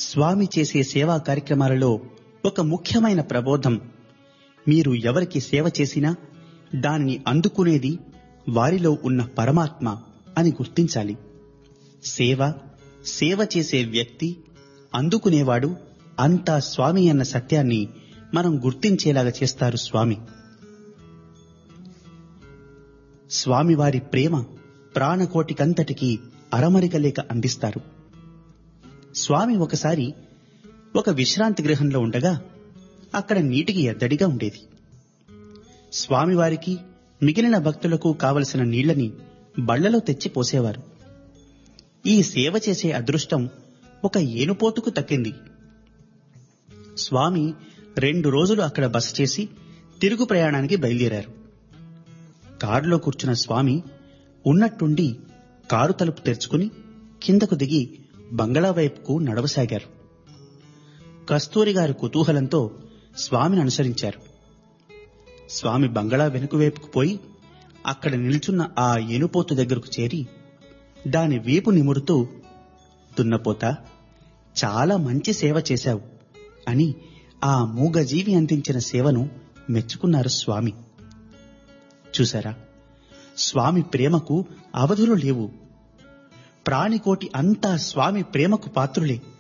స్వామి చేసే సేవా కార్యక్రమాలలో ఒక ముఖ్యమైన ప్రబోధం మీరు ఎవరికి సేవ చేసినా దానిని అందుకునేది వారిలో ఉన్న పరమాత్మ అని గుర్తించాలి సేవ సేవ చేసే వ్యక్తి అందుకునేవాడు అంతా స్వామి అన్న సత్యాన్ని మనం గుర్తించేలాగా చేస్తారు స్వామి స్వామివారి ప్రేమ ప్రాణకోటికంతటికి అరమరిక లేక అందిస్తారు స్వామి ఒకసారి ఒక విశ్రాంతి గృహంలో ఉండగా అక్కడ నీటికి ఎద్దడిగా ఉండేది స్వామివారికి మిగిలిన భక్తులకు కావలసిన నీళ్లని బళ్లలో తెచ్చి పోసేవారు ఈ సేవ చేసే అదృష్టం ఒక ఏనుపోతుకు తక్కింది స్వామి రెండు రోజులు అక్కడ బస చేసి తిరుగు ప్రయాణానికి బయలుదేరారు కారులో కూర్చున్న స్వామి ఉన్నట్టుండి కారు తలుపు తెరుచుకుని కిందకు దిగి బంగళా వైపుకు నడవసాగారు కస్తూరి గారి కుతూహలంతో స్వామిని అనుసరించారు స్వామి బంగళా వెనుక వైపుకు పోయి అక్కడ నిల్చున్న ఆ ఏనుపోతు దగ్గరకు చేరి దాని వీపు నిమురుతూ దున్నపోత చాలా మంచి సేవ చేశావు అని ఆ మూగజీవి అందించిన సేవను మెచ్చుకున్నారు స్వామి చూసారా స్వామి ప్రేమకు అవధులు లేవు ప్రాణికోటి అంతా స్వామి ప్రేమకు పాత్రులే